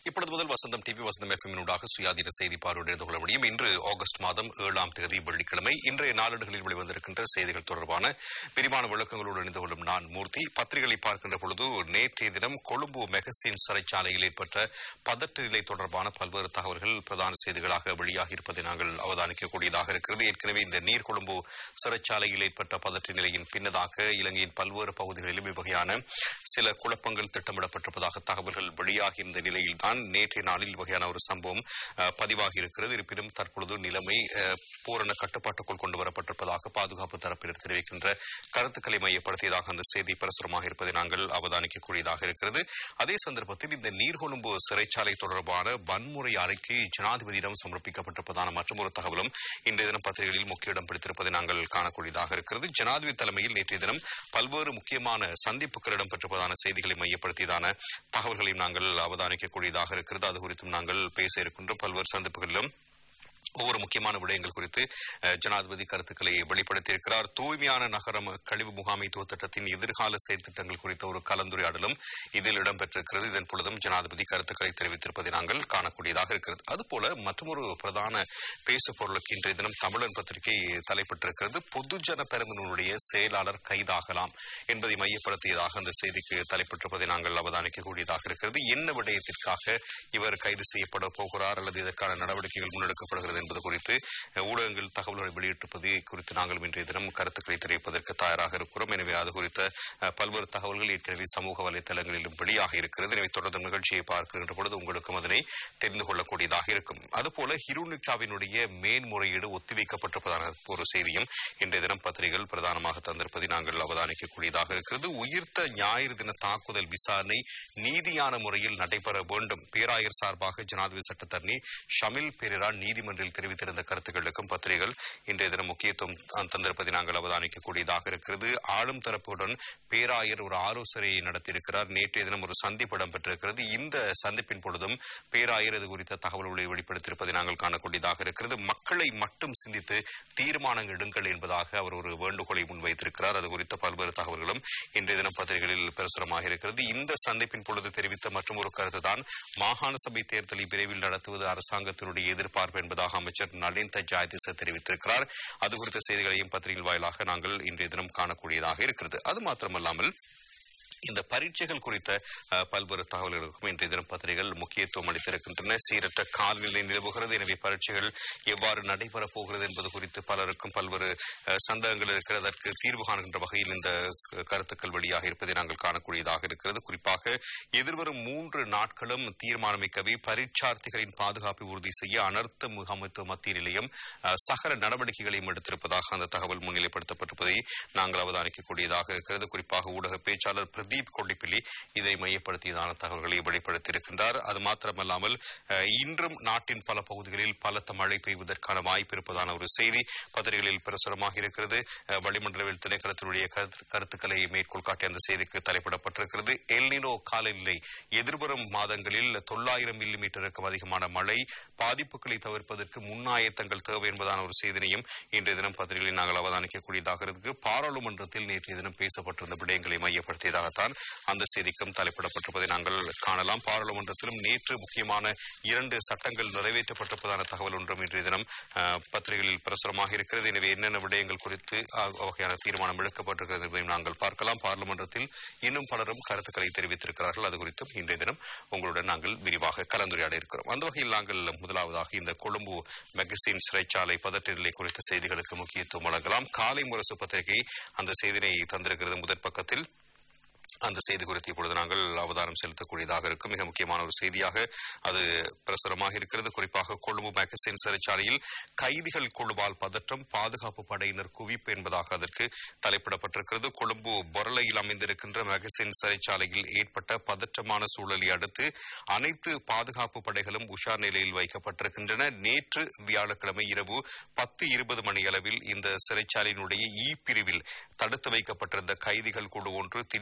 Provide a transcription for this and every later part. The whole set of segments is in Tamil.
இப்பொழுது முதல் வசந்தம் டிவி வசந்தம் எஃப்எம்மினூடாக சுயாதீன செய்தி பார்வையிட கொள்ள முடியும் இன்று ஆகஸ்ட் மாதம் ஏழாம் தேதி வெள்ளிக்கிழமை இன்றைய நாளேடுகளில் வெளிவந்திருக்கின்ற செய்திகள் தொடர்பான விரிவான விளக்கங்களோடு இணைந்து கொள்ளும் நான் மூர்த்தி பத்திரிகைகளை பார்க்கின்ற பொழுது நேற்றைய தினம் கொழும்பு மெகசின் சிறைச்சாலையில் ஏற்பட்ட பதற்ற நிலை தொடர்பான பல்வேறு தகவல்கள் பிரதான செய்திகளாக வெளியாகி இருப்பதை நாங்கள் அவதானிக்கக்கூடியதாக இருக்கிறது ஏற்கனவே இந்த நீர்கொழும்பு சிறைச்சாலையில் ஏற்பட்ட பதற்ற நிலையின் பின்னதாக இலங்கையின் பல்வேறு பகுதிகளிலும் இவ்வகையான சில குழப்பங்கள் திட்டமிடப்பட்டிருப்பதாக தகவல்கள் வெளியாகியிருந்த நிலையில்தான் நேற்றைய நாளில் வகையான ஒரு சம்பவம் அஹ், பதிவாகி இருக்கிறது இருப்பினும் தற்பொழுது நிலைமை அஹ், பூரண கட்டுப்பாட்டுக்குள் கொண்டு வரப்பட்டிருப்பதாக பாதுகாப்பு தரப்பினர் தெரிவிக்கின்ற கருத்துக்களை மையப்படுத்தியதாக அந்த செய்தி பிரசுரமாக இருப்பதை நாங்கள் அவதானிக்கக்கூடியதாக இருக்கிறது அதே சந்தர்ப்பத்தில் இந்த நீர்கொழும்பு சிறைச்சாலை தொடர்பான வன்முறை அறிக்கை ஜனாதிபதியிடம் சமர்ப்பிக்கப்பட்டிருப்பதான மற்றொரு தகவலும் இன்றைய தினம் பத்திரிகைகளில் முக்கிய இடம் பிடித்திருப்பதை நாங்கள் காணக்கூடியதாக இருக்கிறது ஜனாதிபதி தலைமையில் நேற்றைய தினம் பல்வேறு முக்கியமான சந்திப்புகள் இடம்பெற்றிருப்பதான செய்திகளை மையப்படுத்தியதான தகவல்களையும் நாங்கள் அவதானிக்கக்கூடியதாக இருக்கிறது அது குறித்தும் நாங்கள் பேச இருக்கின்றோம் பல்வேறு சந்திப்புகளிலும் ஒவ்வொரு முக்கியமான விடயங்கள் குறித்து அஹ், ஜனாதிபதி கருத்துக்களை வெளிப்படுத்தியிருக்கிறார் தூய்மையான நகரம் கழிவு முகாமைத்துவ திட்டத்தின் எதிர்கால செயற்திட்டங்கள் குறித்த ஒரு கலந்துரையாடலும் இதில் இடம்பெற்றிருக்கிறது இதன் பொழுதும் ஜனாதிபதி கருத்துக்களை தெரிவித்திருப்பதை நாங்கள் காணக்கூடியதாக இருக்கிறது அதுபோல மற்றொரு பிரதான பேசு பொருளுக்கு இன்றைய தினம் தமிழன் பத்திரிகை தலைப்பட்டிருக்கிறது பொதுஜன பெருமனுடைய செயலாளர் கைதாகலாம் என்பதை மையப்படுத்தியதாக அந்த செய்திக்கு தலைப்பட்டிருப்பதை நாங்கள் அவதானிக்கக்கூடியதாக இருக்கிறது என்ன விடயத்திற்காக இவர் கைது செய்யப்பட போகிறார் அல்லது இதற்கான நடவடிக்கைகள் முன்னெடுக்கப்படுகிறது என்பது குறித்து அஹ், ஊடகங்கள் தகவல்களை வெளியிட்டிருப்பது குறித்து நாங்கள் இன்றைய தினம் கருத்துக்களை தெரிவிப்பதற்கு தயாராக இருக்கிறோம் எனவே அது குறித்த அஹ், பல்வேறு தகவல்கள் ஏற்கனவே சமூக வலைதளங்களிலும் வெளியாக இருக்கிறது எனவே தொடர்ந்து நிகழ்ச்சியை பார்க்கின்ற பொழுது உங்களுக்கும் அதனை தெரிந்து கொள்ளக்கூடியதாக இருக்கும் அதுபோல ஹிருனிகாவினுடைய மேன்முறையீடு ஒத்திவைக்கப்பட்டிருப்பதான ஒரு செய்தியும் இன்றைய தினம் பத்திரிகைகள் பிரதானமாக தந்திருப்பதை நாங்கள் அவதானிக்கக்கூடியதாக இருக்கிறது உயிர்த்த ஞாயிறு தின தாக்குதல் விசாரணை நீதியான முறையில் நடைபெற வேண்டும் பேராயர் சார்பாக ஜனாதிபதி சட்டத்தரணி ஷமில் பெரேரா நீதிமன்றில் தெரிவித்திருந்த கருத்துக்களுக்கும் பத்திரிகைகள் இன்றைய தினம் முக்கியத்துவம் அஹ், தந்திருப்பதை நாங்கள் அவதானிக்கக்கூடியதாக இருக்கிறது ஆளும் தரப்புடன் பேராயர் ஒரு ஆலோசனையை நடத்தியிருக்கிறார் நேற்றைய தினம் ஒரு சந்திப்பு இடம்பெற்றிருக்கிறது இந்த சந்திப்பின் பொழுதும் பேராயர் இது குறித்த தகவல்களை வெளிப்படுத்தியிருப்பதை நாங்கள் காணக்கூடியதாக இருக்கிறது மக்களை மட்டும் சிந்தித்து தீர்மானங்கள் எடுங்கள் என்பதாக அவர் ஒரு வேண்டுகோளை முன்வைத்திருக்கிறார் அது குறித்த பல்வேறு தகவல்களும் இன்றைய தினம் பத்திரிகைகளில் பிரசுரமாக இருக்கிறது இந்த சந்திப்பின் பொழுது தெரிவித்த மற்றும் ஒரு கருத்துதான் மாகாண சபை தேர்தலை விரைவில் நடத்துவது அரசாங்கத்தினுடைய எதிர்பார்ப்பு என்பதாக அமைச்சர் நளின் ஜாயதிச தெரிவித்திருக்கிறார் அது குறித்த செய்திகளையும் பத்திரிகை வாயிலாக நாங்கள் இன்றைய தினம் காணக்கூடியதாக இருக்கிறது அது மாத்திரமல்லாமல் இந்த பரீட்சைகள் குறித்த அஹ், பல்வேறு தகவல்களுக்கும் இன்றைய தினம் பத்திரிகைகள் முக்கியத்துவம் அளித்திருக்கின்றன சீரற்ற காலநிலை நிலவுகிறது எனவே பரீட்சைகள் எவ்வாறு நடைபெறப் போகிறது என்பது குறித்து பலருக்கும் பல்வேறு அஹ், சந்தேகங்கள் இருக்கிறது அதற்கு தீர்வு காணுகின்ற வகையில் இந்த க- கருத்துக்கள் வெளியாக இருப்பதை நாங்கள் காணக்கூடியதாக இருக்கிறது குறிப்பாக எதிர்வரும் மூன்று நாட்களும் தீர்மானமிக்கவே பரீட்சார்த்திகளின் பாதுகாப்பை உறுதி செய்ய அனர்த்த முகாமைத்துவ மத்திய நிலையம் அஹ், சகல நடவடிக்கைகளையும் எடுத்திருப்பதாக அந்த தகவல் முன்னிலைப்படுத்தப்பட்டிருப்பதை நாங்கள் அவதானிக்கக்கூடியதாக இருக்கிறது குறிப்பாக ஊடக பேச்சாளர் பிரதீப் கொண்டிப்பிள்ளி இதை மையப்படுத்தியதான தகவல்களை வெளிப்படுத்தியிருக்கின்றார் அது மாத்திரமல்லாமல் அஹ், இன்றும் நாட்டின் பல பகுதிகளில் பலத்த மழை பெய்வதற்கான வாய்ப்பு இருப்பதான ஒரு செய்தி பத்திரிகைகளில் பிரசுரமாக இருக்கிறது அஹ், வளிமண்டலவில் திணைக்களத்தினுடைய கருத்து- கருத்துக்களை மேற்கோள் காட்டிய அந்த செய்திக்கு தலைப்பிடப்பட்டிருக்கிறது எல்னினோ காலநிலை எதிர்வரும் மாதங்களில் தொள்ளாயிரம் மில்லி மீட்டருக்கும் அதிகமான மழை பாதிப்புகளை தவிர்ப்பதற்கு முன்னாயத்தங்கள் தேவை என்பதான ஒரு செய்தினையும் இன்றைய தினம் பத்திரிகையில் நாங்கள் அவதானிக்கக்கூடியதாக இருக்கு பாராளுமன்றத்தில் நேற்றைய தினம் பேசப்பட்டிருந்த விடயங்களை மையப்படுத்தியதாகத்தான் அந்த செய்திக்கும் தலைப்பிடப்பட்டிருப்பதை நாங்கள் காணலாம் பாராளுமன்றத்திலும் நேற்று முக்கியமான இரண்டு சட்டங்கள் நிறைவேற்றப்பட்டிருப்பதான தகவல் ஒன்றும் இன்றைய தினம் அஹ், பத்திரிகைகளில் பிரசுரமாக இருக்கிறது எனவே என்னென்ன விடயங்கள் குறித்து அஹ், வகையான தீர்மானம் எடுக்கப்பட்டிருக்கிறது என்பதையும் நாங்கள் பார்க்கலாம் பாராளுமன்றத்தில் இன்னும் பலரும் கருத்துக்களை தெரிவித்திருக்கிறார்கள் அது குறித்தும் இன்றைய தினம் உங்களுடன் நாங்கள் விரிவாக கலந்துரையாட இருக்கிறோம் அந்த வகையில் நாங்கள் முதலாவதாக இந்த கொழும்பு மெகசின் சிறைச்சாலை பதற்ற நிலை குறித்த செய்திகளுக்கு முக்கியத்துவம் வழங்கலாம் காலை முரசு பத்திரிகை அந்த செய்தினை தந்திருக்கிறது முதற் பக்கத்தில் அந்த செய்தி குறித்து இப்பொழுது நாங்கள் அவதானம் செலுத்தக்கூடியதாக இருக்கும் மிக முக்கியமான ஒரு செய்தியாக அது பிரசுரமாக இருக்கிறது குறிப்பாக கொழும்பு மேகசின் சிறைச்சாலையில் கைதிகள் குழுவால் பதற்றம் பாதுகாப்பு படையினர் குவிப்பு என்பதாக அதற்கு தலைப்பிடப்பட்டிருக்கிறது கொழும்பு பொரளையில் அமைந்திருக்கின்ற மேகசின் சிறைச்சாலையில் ஏற்பட்ட பதற்றமான சூழலை அடுத்து அனைத்து பாதுகாப்பு படைகளும் உஷார் நிலையில் வைக்கப்பட்டிருக்கின்றன நேற்று வியாழக்கிழமை இரவு பத்து இருபது மணியளவில் இந்த சிறைச்சாலையினுடைய இ பிரிவில் தடுத்து வைக்கப்பட்டிருந்த கைதிகள் குழு ஒன்று திடீரென அந்த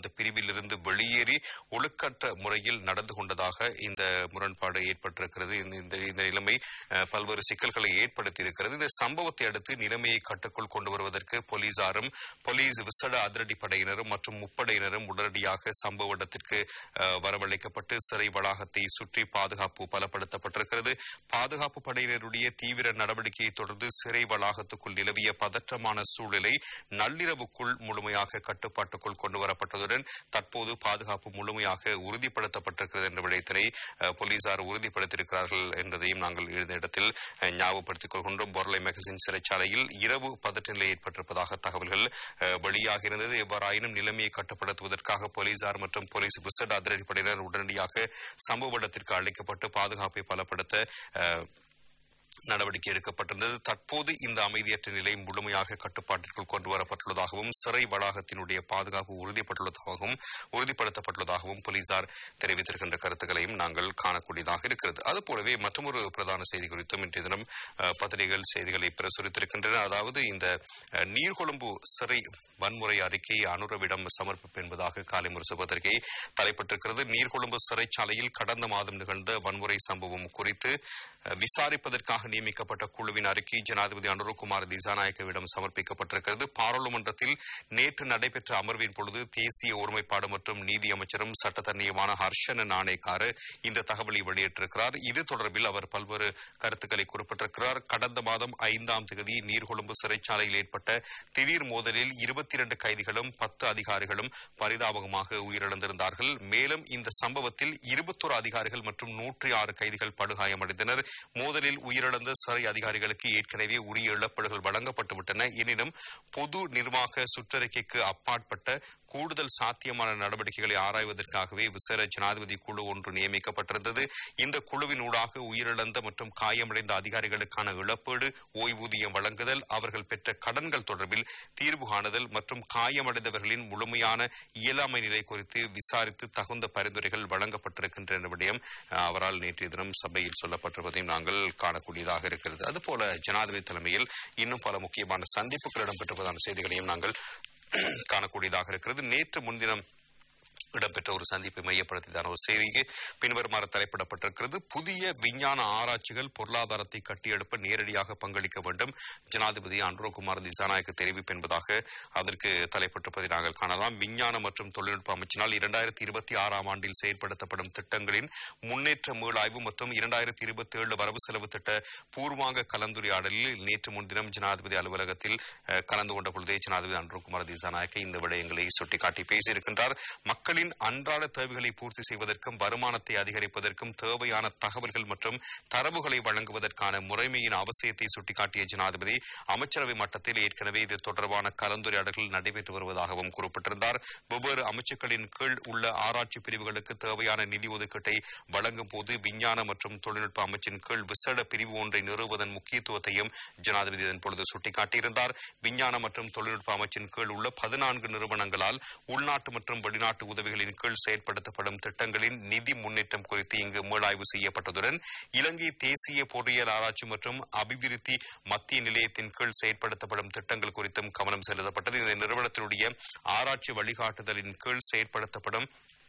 அந்த பிரிவில் இருந்து வெளியேறி ஒழுக்கற்ற முறையில் நடந்து கொண்டதாக இந்த முரண்பாடு ஏற்பட்டிருக்கிறது இந்த- இந்த இந்த நிலைமை அஹ், பல்வேறு சிக்கல்களை ஏற்படுத்தி இருக்கிறது இந்த சம்பவத்தை அடுத்து நிலைமையை கட்டுக்குள் கொண்டு வருவதற்கு போலீசாரும் போலீஸ் விசேட அதிரடி படையினரும் மற்றும் முப்படையினரும் உடனடியாக சம்பவ இடத்திற்கு அஹ், வரவழைக்கப்பட்டு சிறை வளாகத்தை சுற்றி பாதுகாப்பு பலப்படுத்தப்பட்டிருக்கிறது பாதுகாப்பு படையினருடைய தீவிர நடவடிக்கையை தொடர்ந்து சிறை வளாகத்துக்குள் நிலவிய பதற்றமான சூழ்நிலை நள்ளிரவுக்குள் முழுமையாக கட்டுப்பாட்டுக்குள் கொண்டு வரப்பட்டதுடன் தற்போது பாதுகாப்பு முழுமையாக உறுதிப்படுத்தப்பட்டிருக்கிறது என்ற விடயத்தினை அஹ், போலீசார் உறுதிப்படுத்தியிருக்கிறார்கள் என்பதையும் நாங்கள் இந்த இடத்தில் அஹ், ஞாபகப்படுத்திக் கொள்கின்றோம் பொருளை மெகசின் சிறைச்சாலையில் இரவு பதற்ற நிலை ஏற்பட்டிருப்பதாக தகவல்கள் அஹ், வெளியாகியிருந்தது எவ்வாறாயினும் நிலைமையை கட்டுப்படுத்துவதற்காக போலீசார் மற்றும் போலீஸ் விசேட அதிரடிப்படையினர் உடனடியாக சம்பவ இடத்திற்கு அழைக்கப்பட்டு பாதுகாப்பை பலப்படுத்த அஹ், நடவடிக்கை எடுக்கப்பட்டிருந்தது தற்போது இந்த அமைதியற்ற நிலை முழுமையாக கட்டுப்பாட்டிற்குள் கொண்டு வரப்பட்டுள்ளதாகவும் சிறை வளாகத்தினுடைய பாதுகாப்பு உறுதிப்பட்டுள்ளதாகவும் உறுதிப்படுத்தப்பட்டுள்ளதாகவும் போலீசார் தெரிவித்திருக்கின்ற கருத்துக்களையும் நாங்கள் காணக்கூடியதாக இருக்கிறது அதுபோலவே மற்றொரு பிரதான செய்தி குறித்தும் இன்றைய தினம் அஹ், பத்திரிகைகள் செய்திகளை பிரசுரித்திருக்கின்றன அதாவது இந்த அஹ், நீர்கொழும்பு சிறை வன்முறை அறிக்கையை அனுரவிடம் சமர்ப்பிப்பு என்பதாக காலை முரசு பத்திரிகை தலைப்பட்டிருக்கிறது நீர்கொழும்பு சிறைச்சாலையில் கடந்த மாதம் நிகழ்ந்த வன்முறை சம்பவம் குறித்து அஹ், விசாரிப்பதற்காக நியமிக்கப்பட்ட குழுவின் அறிக்கை ஜனாதிபதி அனுரகுமார் திசாநாயக்கவிடம் சமர்ப்பிக்கப்பட்டிருக்கிறது பாராளுமன்றத்தில் நேற்று நடைபெற்ற அமர்வின் பொழுது தேசிய ஒருமைப்பாடு மற்றும் நீதி அமைச்சரும் சட்டத்தரணியுமான ஹர்ஷன நாணேக்கார இந்த தகவலை வெளியிட்டிருக்கிறார் இது தொடர்பில் அவர் பல்வேறு கருத்துக்களை குறிப்பிட்டிருக்கிறார் கடந்த மாதம் ஐந்தாம் தேதி நீர்கொழும்பு சிறைச்சாலையில் ஏற்பட்ட திடீர் மோதலில் இருபத்தி இரண்டு கைதிகளும் பத்து அதிகாரிகளும் பரிதாபகமாக உயிரிழந்திருந்தார்கள் மேலும் இந்த சம்பவத்தில் இருபத்தோரு அதிகாரிகள் மற்றும் நூற்றி ஆறு கைதிகள் படுகாயமடைந்தனர் மோதலில் உயிரிழந்த சிறை அதிகாரிகளுக்கு ஏற்கனவே உரிய இழப்பீடுகள் வழங்கப்பட்டுவிட்டன எனினும் பொது நிர்வாக சுற்றறிக்கைக்கு அப்பாற்பட்ட கூடுதல் சாத்தியமான நடவடிக்கைகளை ஆராய்வதற்காகவே விசேட ஜனாதிபதி குழு ஒன்று நியமிக்கப்பட்டிருந்தது இந்த குழுவின் ஊடாக உயிரிழந்த மற்றும் காயமடைந்த அதிகாரிகளுக்கான இழப்பீடு ஓய்வூதியம் வழங்குதல் அவர்கள் பெற்ற கடன்கள் தொடர்பில் தீர்வு காணுதல் மற்றும் காயமடைந்தவர்களின் முழுமையான இயலாமை நிலை குறித்து விசாரித்து தகுந்த பரிந்துரைகள் வழங்கப்பட்டிருக்கின்ற விடயம் அஹ், அவரால் நேற்றைய தினம் சபையில் சொல்லப்பட்டிருப்பதையும் நாங்கள் காணக்கூடியதாக இருக்கிறது அதுபோல ஜனாதிபதி தலைமையில் இன்னும் பல முக்கியமான சந்திப்புகள் இடம்பெற்றிருப்பதான செய்திகளையும் நாங்கள் காணக்கூடியதாக இருக்கிறது நேற்று முன்தினம் இடம்பெற்ற ஒரு சந்திப்பை மையப்படுத்தியதான ஒரு செய்திக்கு பின்வருமாறு தலைப்பிடப்பட்டிருக்கிறது புதிய விஞ்ஞான ஆராய்ச்சிகள் பொருளாதாரத்தை கட்டியெழுப்ப நேரடியாக பங்களிக்க வேண்டும் ஜனாதிபதி அன்ரோகுமார் திசாநாயக்க தெரிவிப்பு என்பதாக அதற்கு தலைப்பட்டிருப்பதை நாங்கள் காணலாம் விஞ்ஞான மற்றும் தொழில்நுட்ப அமைச்சினால் இரண்டாயிரத்தி இருபத்தி ஆறாம் ஆண்டில் செயல்படுத்தப்படும் திட்டங்களின் முன்னேற்ற மீளாய்வு மற்றும் இரண்டாயிரத்தி இருபத்தி ஏழு வரவு செலவு திட்ட பூர்வாங்க கலந்துரையாடலில் நேற்று முன்தினம் ஜனாதிபதி அலுவலகத்தில் அஹ், கலந்து கொண்ட பொழுதே ஜனாதிபதி அன்ரோகுமார் திசாநாயக்க இந்த விடயங்களை சுட்டிக்காட்டி பேசியிருக்கின்றார் மக்களின் அன்றாட தேவைகளை பூர்த்தி செய்வதற்கும் வருமானத்தை அதிகரிப்பதற்கும் தேவையான தகவல்கள் மற்றும் தரவுகளை வழங்குவதற்கான முறைமையின் அவசியத்தை சுட்டிக்காட்டிய ஜனாதிபதி அமைச்சரவை மட்டத்தில் ஏற்கனவே இது தொடர்பான கலந்துரையாடல்கள் நடைபெற்று வருவதாகவும் குறிப்பிட்டிருந்தார் வெவ்வேறு அமைச்சுக்களின் கீழ் உள்ள ஆராய்ச்சி பிரிவுகளுக்கு தேவையான நிதி ஒதுக்கீட்டை வழங்கும் போது விஞ்ஞான மற்றும் தொழில்நுட்ப அமைச்சின் கீழ் விசேட பிரிவு ஒன்றை நிறுவுவதன் முக்கியத்துவத்தையும் ஜனாதிபதி இதன் பொழுது சுட்டிக்காட்டியிருந்தார் விஞ்ஞான மற்றும் தொழில்நுட்ப அமைச்சின் கீழ் உள்ள பதினான்கு நிறுவனங்களால் உள்நாட்டு மற்றும் வெளிநாட்டு உதவிகளின் கீழ் செயல்படுத்தப்படும் திட்டங்களின் நிதி முன்னேற்றம் குறித்து இங்கு மீளாய்வு செய்யப்பட்டதுடன் இலங்கை தேசிய பொறியியல் ஆராய்ச்சி மற்றும் அபிவிருத்தி மத்திய நிலையத்தின் கீழ் செயல்படுத்தப்படும் திட்டங்கள் குறித்தும் கவனம் செலுத்தப்பட்டது இந்த நிறுவனத்தினுடைய ஆராய்ச்சி வழிகாட்டுதலின் கீழ் செயல்படுத்தப்படும்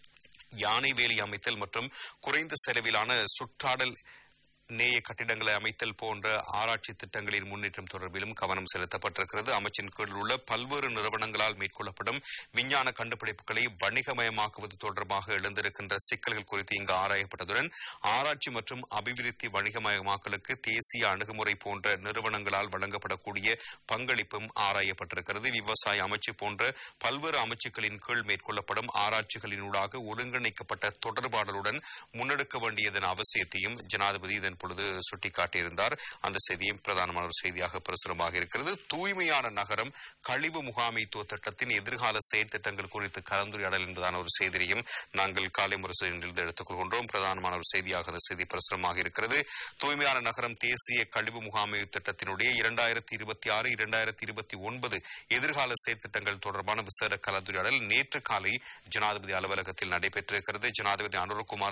யானை வேலி அமைத்தல் மற்றும் குறைந்த செலவிலான சுற்றாடல் நேய கட்டிடங்களை அமைத்தல் போன்ற ஆராய்ச்சி திட்டங்களின் முன்னேற்றம் தொடர்பிலும் கவனம் செலுத்தப்பட்டிருக்கிறது அமைச்சின் கீழ் உள்ள பல்வேறு நிறுவனங்களால் மேற்கொள்ளப்படும் விஞ்ஞான கண்டுபிடிப்புகளை வணிகமயமாக்குவது தொடர்பாக எழுந்திருக்கின்ற சிக்கல்கள் குறித்து இங்கு ஆராயப்பட்டதுடன் ஆராய்ச்சி மற்றும் அபிவிருத்தி வணிகமயமாக்கலுக்கு தேசிய அணுகுமுறை போன்ற நிறுவனங்களால் வழங்கப்படக்கூடிய பங்களிப்பும் ஆராயப்பட்டிருக்கிறது விவசாய அமைச்சு போன்ற பல்வேறு அமைச்சுக்களின் கீழ் மேற்கொள்ளப்படும் ஆராய்ச்சிகளினூடாக ஒருங்கிணைக்கப்பட்ட தொடர்பாடலுடன் முன்னெடுக்க வேண்டியதன் அவசியத்தையும் ஜனாதிபதி இதன் பொழுது சுட்டிக்காட்டியிருந்தார் அந்த செய்தியும் பிரதானமான ஒரு செய்தியாக பிரசுரமாக இருக்கிறது தூய்மையான நகரம் கழிவு முகாமைத்துவ திட்டத்தின் எதிர்கால செயற்திட்டங்கள் குறித்து கலந்துரையாடல் என்பதான ஒரு செய்தியையும் நாங்கள் காலை முரசிலிருந்து எடுத்துக்கொள்கின்றோம் பிரதானமான ஒரு செய்தியாக அந்த செய்தி பிரசுரமாக இருக்கிறது தூய்மையான நகரம் தேசிய கழிவு முகாமைத்துவ திட்டத்தினுடைய இரண்டாயிரத்தி இருபத்தி ஆறு இரண்டாயிரத்தி இருபத்தி ஒன்பது எதிர்கால செயற்திட்டங்கள் தொடர்பான விசேட கலந்துரையாடல் நேற்று காலை ஜனாதிபதி அலுவலகத்தில் நடைபெற்றிருக்கிறது ஜனாதிபதி அனுரகுமார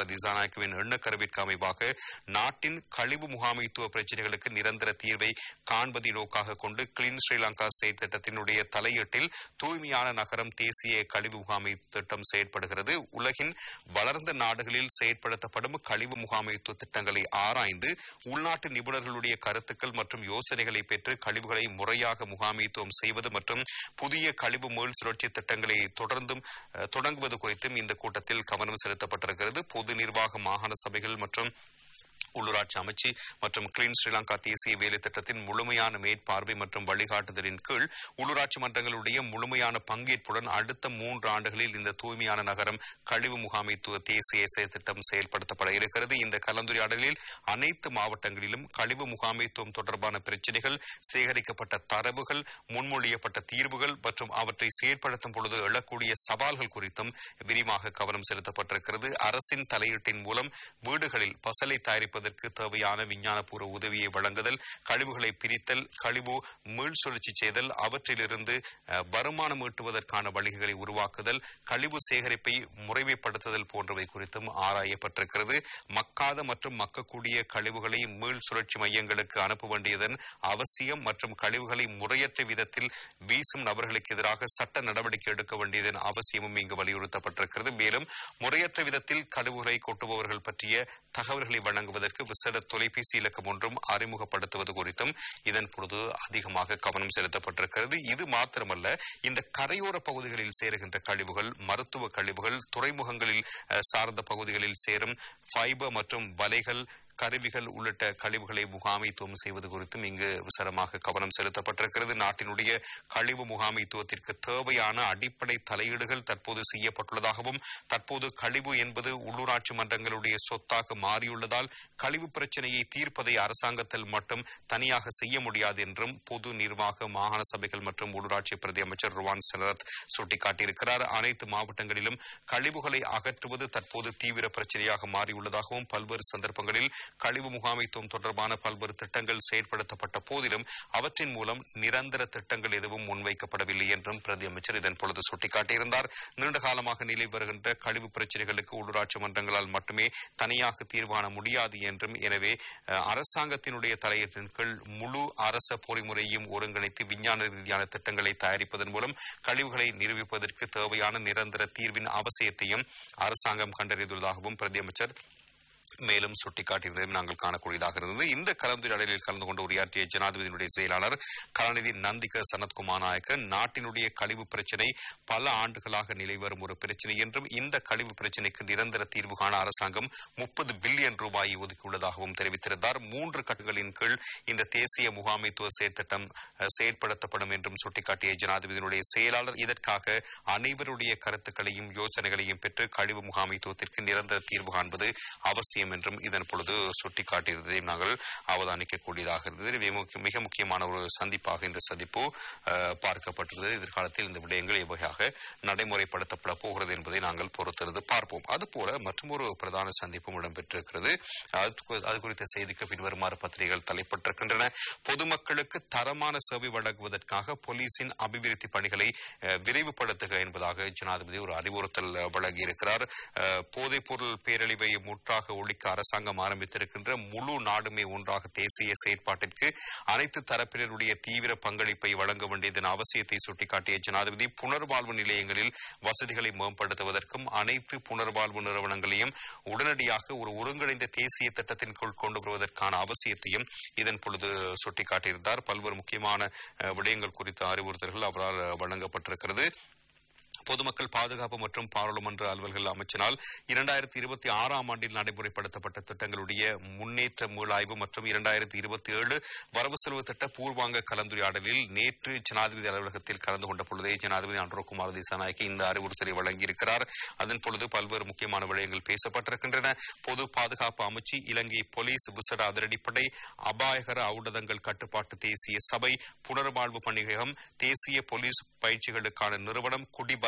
அனுரகுமார திசாநாயக்கவின் எண்ணக்கருவிற்கு அமைவாக நாட்டின் கழிவு முகாமைத்துவ பிரச்சினைகளுக்கு நிரந்தர தீர்வை காண்பதை நோக்காக கொண்டு கிளீன் ஸ்ரீலங்கா செயல் திட்டத்தினுடைய தலையீட்டில் தூய்மையான நகரம் தேசிய கழிவு முகாமை திட்டம் செயற்படுகிறது உலகின் வளர்ந்த நாடுகளில் செயற்படுத்தப்படும் கழிவு முகாமைத்துவ திட்டங்களை ஆராய்ந்து உள்நாட்டு நிபுணர்களுடைய கருத்துக்கள் மற்றும் யோசனைகளை பெற்று கழிவுகளை முறையாக முகாமைத்துவம் செய்வது மற்றும் புதிய கழிவு மீள் சுழற்சி திட்டங்களை தொடர்ந்தும் அஹ், தொடங்குவது குறித்தும் இந்த கூட்டத்தில் கவனம் செலுத்தப்பட்டிருக்கிறது பொது நிர்வாக மாகாண சபைகள் மற்றும் உள்ளூராட்சி அமைச்சு மற்றும் கிளீன் ஸ்ரீலங்கா தேசிய வேலை திட்டத்தின் முழுமையான மேற்பார்வை மற்றும் வழிகாட்டுதலின் கீழ் உள்ளூராட்சி மன்றங்களுடைய முழுமையான பங்கேற்புடன் அடுத்த மூன்று ஆண்டுகளில் இந்த தூய்மையான நகரம் கழிவு முகாமைத்துவ தேசிய செயல் திட்டம் செயல்படுத்தப்பட இருக்கிறது இந்த கலந்துரையாடலில் அனைத்து மாவட்டங்களிலும் கழிவு முகாமைத்துவம் தொடர்பான பிரச்சினைகள் சேகரிக்கப்பட்ட தரவுகள் முன்மொழியப்பட்ட தீர்வுகள் மற்றும் அவற்றை செயற்படுத்தும் பொழுது எழக்கூடிய சவால்கள் குறித்தும் விரிவாக கவனம் செலுத்தப்பட்டிருக்கிறது அரசின் தலையீட்டின் மூலம் வீடுகளில் பசலை தயாரிப்பதற்கு தேவையான விஞ்ஞானபூர்வ உதவியை வழங்குதல் கழிவுகளை பிரித்தல் கழிவு மீள் சுழற்சி செய்தல் அவற்றிலிருந்து அஹ், வருமானம் ஈட்டுவதற்கான வழிகளை உருவாக்குதல் கழிவு சேகரிப்பை முறைமைப்படுத்துதல் போன்றவை குறித்தும் ஆராயப்பட்டிருக்கிறது மக்காத மற்றும் மக்கக்கூடிய கழிவுகளை மீள் சுழற்சி மையங்களுக்கு அனுப்ப வேண்டியதன் அவசியம் மற்றும் கழிவுகளை முறையற்ற விதத்தில் வீசும் நபர்களுக்கு எதிராக சட்ட நடவடிக்கை எடுக்க வேண்டியதன் அவசியமும் இங்கு வலியுறுத்தப்பட்டிருக்கிறது மேலும் முறையற்ற விதத்தில் கழிவுகளை கொட்டுபவர்கள் பற்றிய தகவல்களை வழங்குவதற்கு விசேட தொலைபேசி இலக்கம் ஒன்றும் அறிமுகப்படுத்துவது குறித்தும் இதன் பொழுது அதிகமாக கவனம் செலுத்தப்பட்டிருக்கிறது இது மாத்திரமல்ல இந்த கரையோர பகுதிகளில் சேருகின்ற கழிவுகள் மருத்துவ கழிவுகள் துறைமுகங்களில் அஹ், சார்ந்த பகுதிகளில் சேரும் ஃபைபர் மற்றும் வலைகள் கருவிகள் உள்ளிட்ட கழிவுகளை முகாமைத்துவம் செய்வது குறித்தும் இங்கு விசாரமாக கவனம் செலுத்தப்பட்டிருக்கிறது நாட்டினுடைய கழிவு முகாமைத்துவத்திற்கு தேவையான அடிப்படை தலையீடுகள் தற்போது செய்யப்பட்டுள்ளதாகவும் தற்போது கழிவு என்பது உள்ளூராட்சி மன்றங்களுடைய சொத்தாக மாறியுள்ளதால் கழிவு பிரச்சனையை தீர்ப்பதை அரசாங்கத்தில் மட்டும் தனியாக செய்ய முடியாது என்றும் பொது நிர்வாக மாகாண சபைகள் மற்றும் உள்ளூராட்சி பிரதி அமைச்சர் ருவான் செனரத் சுட்டிக்காட்டியிருக்கிறார் அனைத்து மாவட்டங்களிலும் கழிவுகளை அகற்றுவது தற்போது தீவிர பிரச்சனையாக மாறியுள்ளதாகவும் பல்வேறு சந்தர்ப்பங்களில் கழிவு முகாமைத்துவம் தொடர்பான பல்வேறு திட்டங்கள் செயற்படுத்தப்பட்ட போதிலும் அவற்றின் மூலம் நிரந்தர திட்டங்கள் எதுவும் முன்வைக்கப்படவில்லை என்றும் பிரதி அமைச்சர் இதன் பொழுது சுட்டிக்காட்டியிருந்தார் நீண்ட காலமாக நிலை வருகின்ற கழிவு பிரச்சனைகளுக்கு உள்ளூராட்சி மன்றங்களால் மட்டுமே தனியாக தீர்வு காண முடியாது என்றும் எனவே அஹ், அரசாங்கத்தினுடைய தலையீட்டின் கீழ் முழு அரச பொறிமுறையையும் ஒருங்கிணைத்து விஞ்ஞான ரீதியான திட்டங்களை தயாரிப்பதன் மூலம் கழிவுகளை நிரூபிப்பதற்கு தேவையான நிரந்தர தீர்வின் அவசியத்தையும் அரசாங்கம் கண்டறிந்துள்ளதாகவும் பிரதி அமைச்சர் மேலும் சுட்டிக்காட்டியிருந்ததையும் நாங்கள் காணக்கூடியதாக இருந்தது இந்த கலந்துரையாடலில் கலந்து கொண்டு உரையாற்றிய ஜனாதிபதியினுடைய செயலாளர் கலாநிதி நந்திக சனத்குமார் நாயக்க நாட்டினுடைய கழிவு பிரச்சினை பல ஆண்டுகளாக நிலை வரும் ஒரு பிரச்சினை என்றும் இந்த கழிவு பிரச்சினைக்கு நிரந்தர தீர்வு காண அரசாங்கம் முப்பது பில்லியன் ரூபாயை ஒதுக்கியுள்ளதாகவும் தெரிவித்திருந்தார் மூன்று கட்டங்களின் கீழ் இந்த தேசிய முகாமைத்துவ செயற்திட்டம் அஹ், செயற்படுத்தப்படும் என்றும் சுட்டிக்காட்டிய ஜனாதிபதியினுடைய செயலாளர் இதற்காக அனைவருடைய கருத்துக்களையும் யோசனைகளையும் பெற்று கழிவு முகாமைத்துவத்திற்கு நிரந்தர தீர்வு காண்பது அவசியம் என்றும் இதன் பொழுது சுட்டிக்காட்டியிருந்ததையும் நாங்கள் அவதானிக்கக்கூடியதாக இருந்தது மிக முக்கிய- மிக முக்கியமான ஒரு சந்திப்பாக இந்த சந்திப்பு அஹ், பார்க்கப்பட்டிருந்தது எதிர்காலத்தில் இந்த விடயங்கள் எவ்வகையாக நடைமுறைப்படுத்தப்பட போகிறது என்பதை நாங்கள் பொறுத்திருந்து பார்ப்போம் அதுபோல மற்றொரு பிரதான சந்திப்பும் இடம்பெற்றிருக்கிறது அது கு- அது குறித்த செய்திக்கு பின்வருமாறு பத்திரிகைகள் தலைப்பட்டிருக்கின்றன பொதுமக்களுக்கு தரமான சேவை வழங்குவதற்காக போலீசின் அபிவிருத்தி பணிகளை அஹ், விரைவுபடுத்துக என்பதாக ஜனாதிபதி ஒரு அறிவுறுத்தல் அஹ், வழங்கியிருக்கிறார் அஹ், போதைப் பொருள் பேரழிவை முற்றாக ஒழிக்க அரசாங்கம் ஆரம்பித்திருக்கின்ற முழு நாடுமே ஒன்றாக தேசிய செயற்பாட்டிற்கு அனைத்து தரப்பினருடைய தீவிர பங்களிப்பை வழங்க வேண்டியதன் அவசியத்தை சுட்டிக்காட்டிய ஜனாதிபதி புனர்வாழ்வு நிலையங்களில் வசதிகளை மேம்படுத்துவதற்கும் அனைத்து புனர்வாழ்வு நிறுவனங்களையும் உடனடியாக ஒரு ஒருங்கிணைந்த தேசிய திட்டத்தின் கீழ் கொண்டு வருவதற்கான அவசியத்தையும் இதன் பொழுது சுட்டிக்காட்டியிருந்தார் பல்வேறு முக்கியமான அஹ், விடயங்கள் குறித்த அறிவுறுத்தல்கள் அவரால் அஹ், வழங்கப்பட்டிருக்கிறது பொதுமக்கள் பாதுகாப்பு மற்றும் பாராளுமன்ற அலுவல்கள் அமைச்சினால் இரண்டாயிரத்தி இருபத்தி ஆறாம் ஆண்டில் நடைமுறைப்படுத்தப்பட்ட திட்டங்களுடைய முன்னேற்ற மீளாய்வு மற்றும் இரண்டாயிரத்தி இருபத்தி ஏழு வரவு செலவு திட்ட பூர்வாங்க கலந்துரையாடலில் நேற்று ஜனாதிபதி அலுவலகத்தில் கலந்து கொண்ட பொழுதே ஜனாதிபதி அன்றகுமார் திசாநாயக்கு இந்த அறிவுறுத்தலை வழங்கியிருக்கிறார் அதன் பொழுது பல்வேறு முக்கியமான விடயங்கள் பேசப்பட்டிருக்கின்றன பொது பாதுகாப்பு அமைச்சு இலங்கை போலீஸ் விசேட அதிரடிப்படை அபாயகர ஊடகங்கள் கட்டுப்பாட்டு தேசிய சபை புனர்வாழ்வு பணியகம் தேசிய போலீஸ் பயிற்சிகளுக்கான நிறுவனம் குடிபர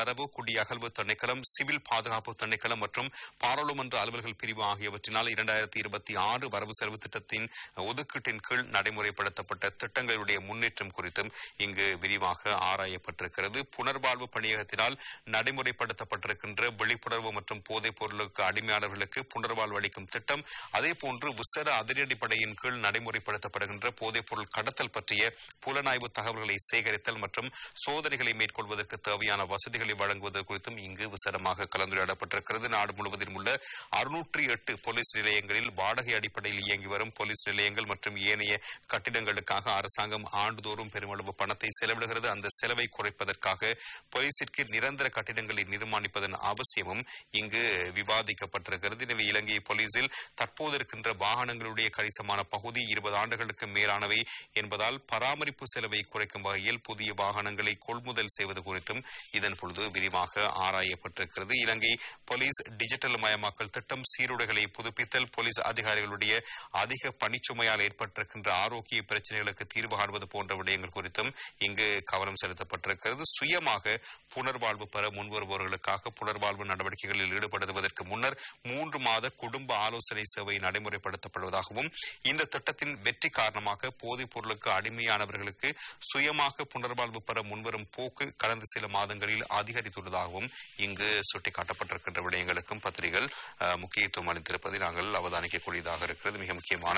தரவு குடியகல்வு திணைக்களம் சிவில் பாதுகாப்பு திணைக்களம் மற்றும் பாராளுமன்ற அலுவல்கள் பிரிவு ஆகியவற்றினால் இரண்டாயிரத்தி இருபத்தி ஆறு வரவு செலவு திட்டத்தின் ஒதுக்கீட்டின் கீழ் நடைமுறைப்படுத்தப்பட்ட திட்டங்களுடைய முன்னேற்றம் குறித்தும் இங்கு விரிவாக ஆராயப்பட்டிருக்கிறது புனர்வாழ்வு பணியகத்தினால் நடைமுறைப்படுத்தப்பட்டிருக்கின்ற விழிப்புணர்வு மற்றும் போதைப் பொருளுக்கு அடிமையாளர்களுக்கு புனர்வாழ்வு அளிக்கும் திட்டம் அதேபோன்று உசர அதிரடிப்படையின் கீழ் நடைமுறைப்படுத்தப்படுகின்ற போதைப் பொருள் கடத்தல் பற்றிய புலனாய்வு தகவல்களை சேகரித்தல் மற்றும் சோதனைகளை மேற்கொள்வதற்கு தேவையான வசதிகளை வழங்குவது குறித்தும் இங்கு விசரமாக கலந்துரையாடப்பட்டிருக்கிறது நாடு முழுவதிலும் உள்ள அறுநூற்றி எட்டு போலீஸ் நிலையங்களில் வாடகை அடிப்படையில் இயங்கி வரும் போலீஸ் நிலையங்கள் மற்றும் ஏனைய கட்டிடங்களுக்காக அரசாங்கம் ஆண்டுதோறும் பெருமளவு பணத்தை செலவிடுகிறது அந்த செலவை குறைப்பதற்காக போலீசிற்கு நிரந்தர கட்டிடங்களை நிர்மாணிப்பதன் அவசியமும் இங்கு விவாதிக்கப்பட்டிருக்கிறது எனவே இலங்கை போலீசில் தற்போது இருக்கின்ற வாகனங்களுடைய கணிசமான பகுதி இருபது ஆண்டுகளுக்கு மேலானவை என்பதால் பராமரிப்பு செலவை குறைக்கும் வகையில் புதிய வாகனங்களை கொள்முதல் செய்வது குறித்தும் இதன் பொழுது விரிவாக ஆராயப்பட்டிருக்கிறது இலங்கை போலீஸ் டிஜிட்டல் மயமாக்கல் திட்டம் சீருடைகளை புதுப்பித்தல் போலீஸ் அதிகாரிகளுடைய அதிக பணிச்சுமையால் ஏற்பட்டிருக்கின்ற ஆரோக்கிய பிரச்சனைகளுக்கு தீர்வு காண்பது போன்ற விடயங்கள் குறித்தும் இங்கு கவனம் செலுத்தப்பட்டிருக்கிறது சுயமாக புனர்வாழ்வு பெற முன்வருபவர்களுக்காக புனர்வாழ்வு நடவடிக்கைகளில் ஈடுபடுவதற்கு முன்னர் மூன்று மாத குடும்ப ஆலோசனை சேவை நடைமுறைப்படுத்தப்படுவதாகவும் இந்த திட்டத்தின் வெற்றி காரணமாக போதைப் பொருளுக்கு அடிமையானவர்களுக்கு சுயமாக புனர்வாழ்வு பெற முன்வரும் போக்கு கடந்த சில மாதங்களில் அதிகரித்துள்ளதாகவும் இங்கு சுட்டிக்காட்டப்பட்டிருக்கின்ற விடயங்களுக்கும் பத்திரிகைகள் அஹ், முக்கியத்துவம் அளித்திருப்பதை நாங்கள் அவதானிக்கக்கூடியதாக இருக்கிறது மிக முக்கியமான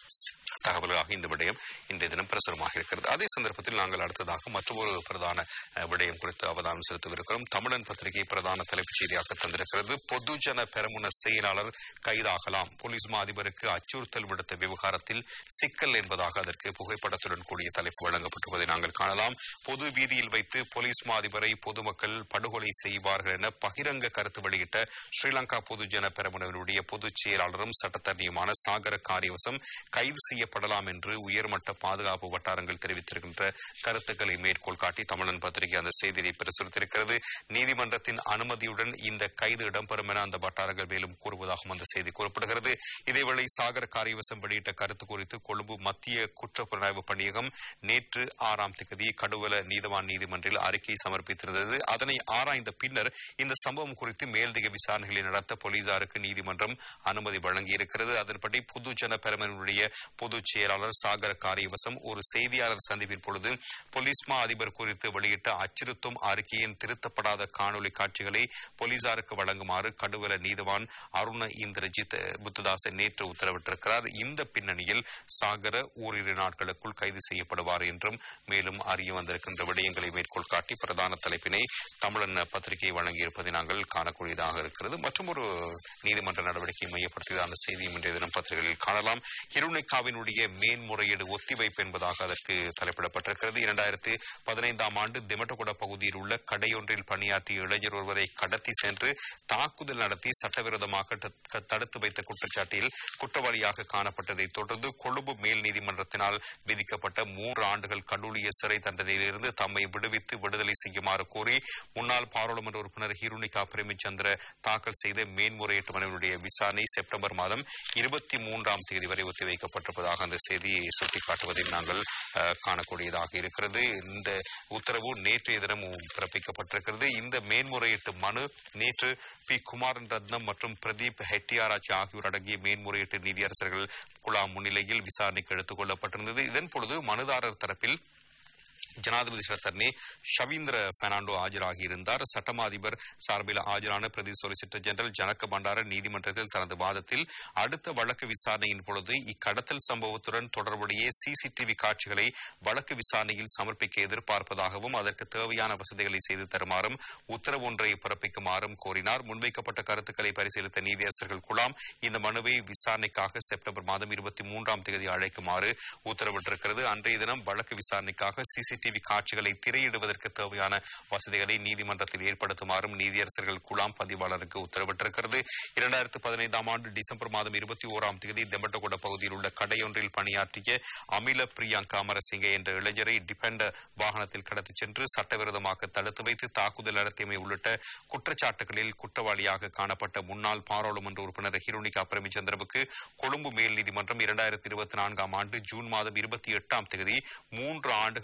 தகவல்களாக இந்த விடயம் இன்றைய தினம் பிரசுரமாக இருக்கிறது அதே சந்தர்ப்பத்தில் நாங்கள் அடுத்ததாக மற்றொரு பிரதான அஹ், விடயம் குறித்து அவதானம் செலுத்தவிருக்கிறோம் தமிழன் பத்திரிகை பிரதான தலைப்புச் செய்தியாக தந்திருக்கிறது பொதுஜன பெரமுன செயலாளர் கைதாகலாம் போலீஸ் மா அதிபருக்கு அச்சுறுத்தல் விடுத்த விவகாரத்தில் சிக்கல் என்பதாக அதற்கு புகைப்படத்துடன் கூடிய தலைப்பு வழங்கப்பட்டிருப்பதை நாங்கள் காணலாம் பொது வீதியில் வைத்து போலீஸ் மா அதிபரை பொதுமக்கள் படுகொலை செய்வார்கள் என பகிரங்க கருத்து வெளியிட்ட ஸ்ரீலங்கா பொதுஜன பெரமுனவினுடைய பொதுச் செயலாளரும் சட்டத்தரணியுமான சாகர காரியவசம் கைது செய்யப்படலாம் என்று உயர்மட்ட பாதுகாப்பு வட்டாரங்கள் தெரிவித்திருக்கின்ற கருத்துக்களை மேற்கோள் காட்டி தமிழன் பத்திரிகை அந்த செய்தியை பிரசுரித்திருக்கிறது நீதிமன்றத்தின் அனுமதியுடன் இந்த கைது இடம்பெறும் என அந்த வட்டாரங்கள் மேலும் கூறுவதாகவும் அந்த செய்தி கூறப்படுகிறது இதேவேளை சாகர காரியவசம் வெளியிட்ட கருத்து குறித்து கொழும்பு மத்திய குற்ற புலனாய்வு பணியகம் நேற்று ஆறாம் தேதி கடுவல நீதவான் நீதிமன்றில் அறிக்கை சமர்ப்பித்திருந்தது அதனை ஆராய்ந்த பின்னர் இந்த சம்பவம் குறித்து மேலதிக விசாரணைகளை நடத்த போலீசாருக்கு நீதிமன்றம் அனுமதி வழங்கியிருக்கிறது அதன்படி பொதுஜன பெருமனுடைய பொதுச் செயலாளர் சாகர காரியவசம் ஒரு செய்தியாளர் சந்திப்பின் பொழுது போலீஸ் மா அதிபர் குறித்து வெளியிட்ட அச்சுறுத்தும் அறிக்கையின் திருத்தப்படாத காணொலி காட்சிகளை போலீசாருக்கு வழங்குமாறு கடுவல நீதவான் அருண இந்திரஜித் புத்ததாசன் நேற்று உத்தரவிட்டிருக்கிறார் இந்த பின்னணியில் சாகர ஓரிரு நாட்களுக்குள் கைது செய்யப்படுவார் என்றும் மேலும் அறிய வந்திருக்கின்ற விடயங்களை மேற்கோள் காட்டி பிரதான தலைப்பினை தமிழன் பத்திரிகை வழங்கியிருப்பதை நாங்கள் காணக்கூடியதாக இருக்கிறது மற்றும் ஒரு நீதிமன்ற நடவடிக்கையை மையப்படுத்தியதான செய்தியும் இன்றைய தினம் பத்திரிகைகளில் காணலாம் இருணிக்காவினுடைய மேன்முறையீடு ஒத்திவைப்பு என்பதாக அதற்கு தலைப்பிடப்பட்டிருக்கிறது இரண்டாயிரத்து பதினைந்தாம் ஆண்டு திமட்டகுட பகுதியில் உள்ள கடையொன்றில் பணியாற்றிய இளைஞர் ஒருவரை கடத்தி சென்று தாக்குதல் நடத்தி சட்டவிரோதமாக த- தடுத்து வைத்த குற்றச்சாட்டில் குற்றவாளியாக காணப்பட்டதை தொடர்ந்து கொழும்பு மேல் நீதிமன்றத்தினால் விதிக்கப்பட்ட மூன்று ஆண்டுகள் கடூழிய சிறை தண்டனையிலிருந்து தம்மை விடுவித்து விடுதலை செய்யுமாறு கோரி முன்னாள் பாராளுமன்ற உறுப்பினர் ஹிருனிகா பிரேமச்சந்திர தாக்கல் செய்த மேன்முறையீட்டு மனுவினுடைய விசாரணை செப்டம்பர் மாதம் இருபத்தி மூன்றாம் தேதி வரை ஒத்திவைக்கப்பட்டிருப்பதாக அந்த செய்தியை சுட்டிக்காட்டுவதை நாங்கள் அஹ், காணக்கூடியதாக இருக்கிறது இந்த உத்தரவு நேற்றைய தினம் பிறப்பிக்கப்பட்டிருக்கிறது இந்த மேன்முறையீட்டு மனு நேற்று பி குமாரன் ரத்னம் மற்றும் பிரதீப் ஹெட்டியாராச்சி ஆகியோர் அடங்கிய மேன்முறையீட்டு நீதியரசர்கள் குழாம் முன்னிலையில் விசாரணைக்கு எடுத்துக் கொள்ளப்பட்டிருந்தது இதன் பொழுது மனுதாரர் தரப்பில் ஜனாதிபதி சட்டத்தரணி ஷவீந்திர பெர்னாண்டோ ஆஜராகியிருந்தார் சட்டமா அதிபர் சார்பில் ஆஜரான பிரதி சொலிசிட்டர் ஜெனரல் ஜனக பண்டார நீதிமன்றத்தில் தனது வாதத்தில் அடுத்த வழக்கு விசாரணையின் பொழுது இக்கடத்தல் சம்பவத்துடன் தொடர்புடைய சிசிடிவி காட்சிகளை வழக்கு விசாரணையில் சமர்ப்பிக்க எதிர்பார்ப்பதாகவும் அதற்கு தேவையான வசதிகளை செய்து தருமாறும் உத்தரவு ஒன்றை பிறப்பிக்குமாறும் கோரினார் முன்வைக்கப்பட்ட கருத்துக்களை பரிசீலித்த நீதியரசர்கள் குழாம் இந்த மனுவை விசாரணைக்காக செப்டம்பர் மாதம் இருபத்தி மூன்றாம் தேதி அழைக்குமாறு உத்தரவிட்டிருக்கிறது அன்றைய தினம் வழக்கு விசாரணைக்காக சிசிடிவி காட்சிகளை திரையிடுவதற்கு தேவையான வசதிகளை நீதிமன்றத்தில் ஏற்படுத்துமாறும் நீதியரசர்கள் குழாம் பதிவாளருக்கு உத்தரவிட்டிருக்கிறது இரண்டாயிரத்து பதினைந்தாம் ஆண்டு டிசம்பர் மாதம் இருபத்தி ஓராம் தேதி தெம்பட்டகொட பகுதியில் உள்ள கடையொன்றில் பணியாற்றிய அமில பிரியாங்கா அமரசிங்க என்ற இளைஞரை டிபெண்டர் வாகனத்தில் கடத்திச் சென்று சட்டவிரோதமாக தடுத்து வைத்து தாக்குதல் நடத்தியமை உள்ளிட்ட குற்றச்சாட்டுகளில் குற்றவாளியாக காணப்பட்ட முன்னாள் பாராளுமன்ற உறுப்பினர் ஹிருனிகா பிரேமச்சந்திரவுக்கு கொழும்பு மேல் நீதிமன்றம் இரண்டாயிரத்தி இருபத்தி நான்காம் ஆண்டு ஜூன் மாதம் இருபத்தி எட்டாம் தேதி மூன்று ஆண்டுகள் கடூழிய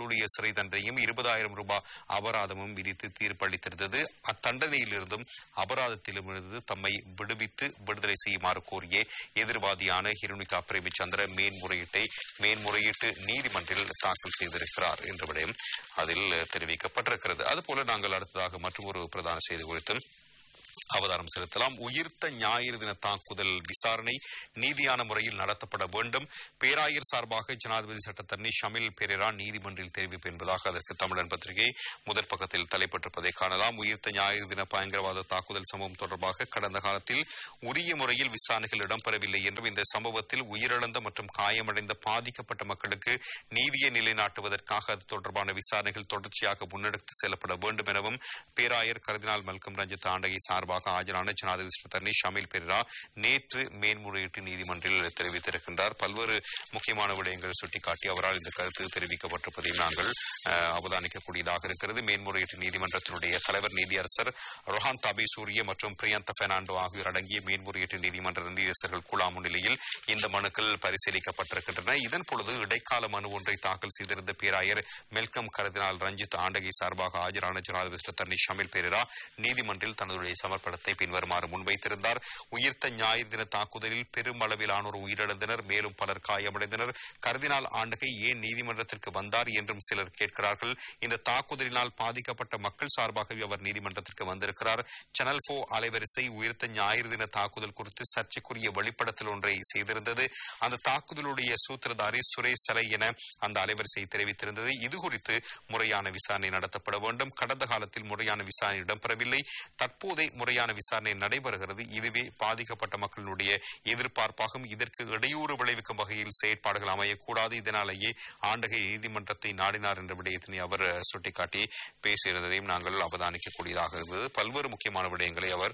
ஆயுளிய சிறை தண்டனையும் இருபதாயிரம் ரூபாய் அபராதமும் விதித்து தீர்ப்பளித்திருந்தது அத்தண்டனையிலிருந்தும் அபராதத்திலும் இருந்து தம்மை விடுவித்து விடுதலை செய்யுமாறு கோரிய எதிர்வாதியான ஹிருணிகா பிரேமிச்சந்திர மேன்முறையீட்டை மேன்முறையீட்டு நீதிமன்றில் தாக்கல் செய்திருக்கிறார் என்ற விடயம் அதில் தெரிவிக்கப்பட்டிருக்கிறது அதுபோல நாங்கள் அடுத்ததாக மற்றும் ஒரு பிரதான செய்தி குறித்தும் அவதாரம் செலுத்தலாம் உயிர்த்த ஞாயிறு தின தாக்குதல் விசாரணை நீதியான முறையில் நடத்தப்பட வேண்டும் பேராயர் சார்பாக ஜனாதிபதி சட்டத்தரணி ஷமில் பெரேரா நீதிமன்றில் தெரிவிப்பு என்பதாக அதற்கு தமிழன் பத்திரிகை முதற் பக்கத்தில் தலைப்பட்டிருப்பதை காணலாம் உயிர்த்த ஞாயிறு தின பயங்கரவாத தாக்குதல் சம்பவம் தொடர்பாக கடந்த காலத்தில் உரிய முறையில் விசாரணைகள் இடம்பெறவில்லை என்றும் இந்த சம்பவத்தில் உயிரிழந்த மற்றும் காயமடைந்த பாதிக்கப்பட்ட மக்களுக்கு நீதியை நிலைநாட்டுவதற்காக அது தொடர்பான விசாரணைகள் தொடர்ச்சியாக முன்னெடுத்து செல்லப்பட வேண்டும் எனவும் பேராயர் கர்தினால் மல்கம் ரஞ்சித் ஆண்டகை சார்பாக ஆஜரான ஜனாதிபதி சட்டத்தரணி ஷமில் பெரேரா நேற்று மேன்முறையீட்டு நீதிமன்றில் தெரிவித்திருக்கின்றார் பல்வேறு முக்கியமான விடயங்கள் சுட்டிக்காட்டி அவரால் இந்த கருத்து தெரிவிக்கப்பட்டிருப்பதையும் நாங்கள் அஹ், அவதானிக்கக்கூடியதாக இருக்கிறது மேன்முறையீட்டு நீதிமன்றத்தினுடைய தலைவர் நீதியரசர் ரொஹான் தாபி சூரிய மற்றும் பிரியந்த பெர்னாண்டோ ஆகியோர் அடங்கிய மேன்முறையீட்டு நீதிமன்ற நீதியரசர்கள் குழா முன்னிலையில் இந்த மனுக்கள் பரிசீலிக்கப்பட்டிருக்கின்றன இதன் பொழுது இடைக்கால மனு ஒன்றை தாக்கல் செய்திருந்த பேராயர் மெல்கம் கருதினால் ரஞ்சித் ஆண்டகை சார்பாக ஆஜரான ஜனாதிபதி சட்டத்தரணி ஷமில் பெரேரா நீதிமன்றில் தனதுடைய சமர்ப்பணத்தை பின்வருமாறு முன்வைத்திருந்தார் உயிர்த்த ஞாயிறு தின தாக்குதலில் பெரும் அளவிலானோர் உயிரிழந்தனர் மேலும் பலர் காயமடைந்தனர் கர்தினால் ஆண்டகை ஏன் நீதிமன்றத்திற்கு வந்தார் என்றும் சிலர் கேட்கிறார்கள் இந்த தாக்குதலினால் பாதிக்கப்பட்ட மக்கள் சார்பாகவே அவர் நீதிமன்றத்திற்கு வந்திருக்கிறார் சேனல் போ அலைவரிசை உயிர்த்த ஞாயிறு தின தாக்குதல் குறித்து சர்ச்சைக்குரிய வெளிப்படத்தில் ஒன்றை செய்திருந்தது அந்த தாக்குதலுடைய சூத்திரதாரி சுரேஷ் சலை என அந்த அலைவரிசை தெரிவித்திருந்தது இது குறித்து முறையான விசாரணை நடத்தப்பட வேண்டும் கடந்த காலத்தில் முறையான விசாரணை இடம்பெறவில்லை தற்போதே முறையான விசாரணை நடைபெறுகிறது இதுவே பாதிக்கப்பட்ட மக்களுடைய எதிர்பார்ப்பாகும் இதற்கு இடையூறு விளைவிக்கும் வகையில் செயற்பாடுகள் அமையக்கூடாது இதனாலேயே ஆண்டகை நீதிமன்றத்தை நாடினார் என்ற விடயத்தினை அவர் அஹ், சுட்டிக்காட்டி பேசியிருந்ததையும் நாங்கள் அவதானிக்கக்கூடியதாக இருந்தது பல்வேறு முக்கியமான விடயங்களை அவர்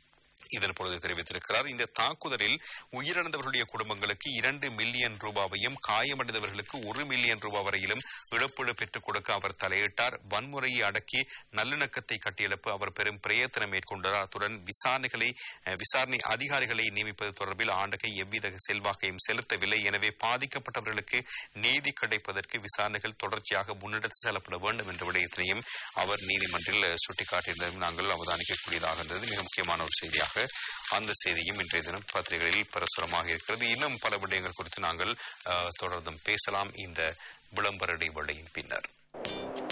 இதன் பொழுது தெரிவித்திருக்கிறார் இந்த தாக்குதலில் உயிரிழந்தவர்களுடைய குடும்பங்களுக்கு இரண்டு மில்லியன் ரூபாவையும் காயமடைந்தவர்களுக்கு ஒரு மில்லியன் ரூபாய் வரையிலும் இழப்பீடு பெற்றுக் கொடுக்க அவர் தலையிட்டார் வன்முறையை அடக்கி நல்லிணக்கத்தை கட்டியெழுப்ப அவர் பெரும் பிரயத்தனம் மேற்கொண்டார் அத்துடன் விசாரணைகளை அஹ், விசாரணை அதிகாரிகளை நியமிப்பது தொடர்பில் ஆண்டகை எவ்வித செல்வாக்கையும் செலுத்தவில்லை எனவே பாதிக்கப்பட்டவர்களுக்கு நீதி கிடைப்பதற்கு விசாரணைகள் தொடர்ச்சியாக முன்னெடுத்து செல்லப்பட வேண்டும் என்ற விடயத்தினையும் அவர் நீதிமன்றில் அஹ், சுட்டிக்காட்டியிருந்ததையும் நாங்கள் அவதானிக்கக்கூடியதாக இருந்தது மிக முக்கியமான ஒரு செய்தியாக அந்த செய்தியும் இன்றைய தினம் பத்திரிகைகளில் பிரசுரமாக இருக்கிறது இன்னும் பல விடயங்கள் குறித்து நாங்கள் அஹ், தொடர்ந்தும் பேசலாம் இந்த விளம்பர இடைவேளையின் பின்னர்